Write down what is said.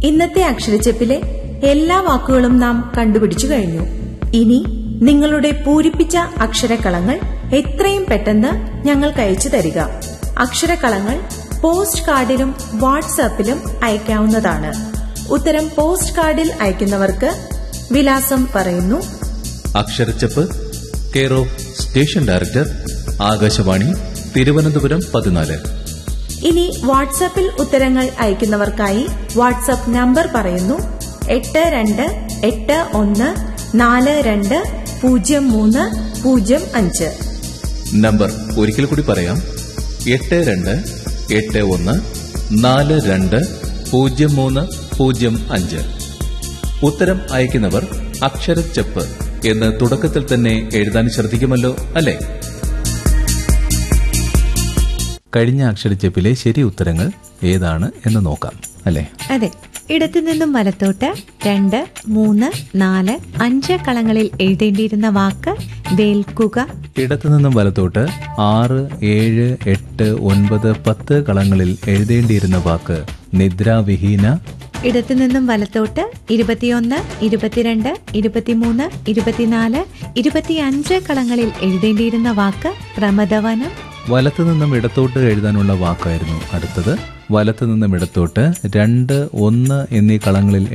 ഇന്നത്തെ അക്ഷരച്ചെപ്പിലെ എല്ലാ വാക്കുകളും നാം കണ്ടുപിടിച്ചു കഴിഞ്ഞു ഇനി നിങ്ങളുടെ പൂരിപ്പിച്ച അക്ഷരക്കളങ്ങൾ എത്രയും പെട്ടെന്ന് ഞങ്ങൾക്ക് അയച്ചു തരിക അക്ഷരക്കളങ്ങൾ പോസ്റ്റ് കാർഡിലും വാട്സാപ്പിലും അയക്കാവുന്നതാണ് ഉത്തരം പോസ്റ്റ് കാർഡിൽ അയക്കുന്നവർക്ക് വിലാസം പറയുന്നു അക്ഷരച്ചപ്പ് care of station director Akashvani Thiruvananthapuram പതിനാല് ഇനി വാട്സാപ്പിൽ ഉത്തരങ്ങൾ അയക്കുന്നവർക്കായി വാട്സാപ്പ് നമ്പർ പറയുന്നു എട്ട് രണ്ട് എട്ട് ഒന്ന് നാല് രണ്ട് പൂജ്യം മൂന്ന് പൂജ്യം അഞ്ച് നമ്പർ ഒരിക്കൽ കൂടി പറയാം എട്ട് രണ്ട് എട്ട് ഒന്ന് നാല് രണ്ട് പൂജ്യം മൂന്ന് പൂജ്യം അഞ്ച് ഉത്തരം അയക്കുന്നവർ അക്ഷരച്ചപ്പ് എന്ന് തുടക്കത്തിൽ തന്നെ എഴുതാൻ ശ്രദ്ധിക്കുമല്ലോ അല്ലേ കഴിഞ്ഞ അക്ഷരച്ചപ്പിലെ ശരി ഉത്തരങ്ങൾ ഏതാണ് എന്ന് നോക്കാം അല്ലേ അതെ ഇടത്തു നിന്നും വലത്തോട്ട് രണ്ട് മൂന്ന് നാല് അഞ്ച് കളങ്ങളിൽ എഴുതേണ്ടിയിരുന്ന വാക്ക് വേൽക്കുക ഇടത്തുനിന്നും വലത്തോട്ട് ആറ് ഏഴ് എട്ട് ഒൻപത് പത്ത് കളങ്ങളിൽ എഴുതേണ്ടിയിരുന്ന വാക്ക് നിദ്രാവിഹീന ഇടത്തു നിന്നും വലത്തോട്ട് ഇരുപത്തിയൊന്ന് ഇരുപത്തിരണ്ട് ഇരുപത്തിമൂന്ന് ഇരുപത്തിനാല് ഇരുപത്തിയഞ്ച് കളങ്ങളിൽ എഴുതേണ്ടിയിരുന്ന വാക്ക് പ്രമദവനം വലത്തു നിന്നും ഇടത്തോട്ട് എഴുതാനുള്ള വാക്കായിരുന്നു അടുത്തത് വലത്തു നിന്നും ഇടത്തോട്ട് രണ്ട് ഒന്ന് എന്നീ കളങ്ങളിൽ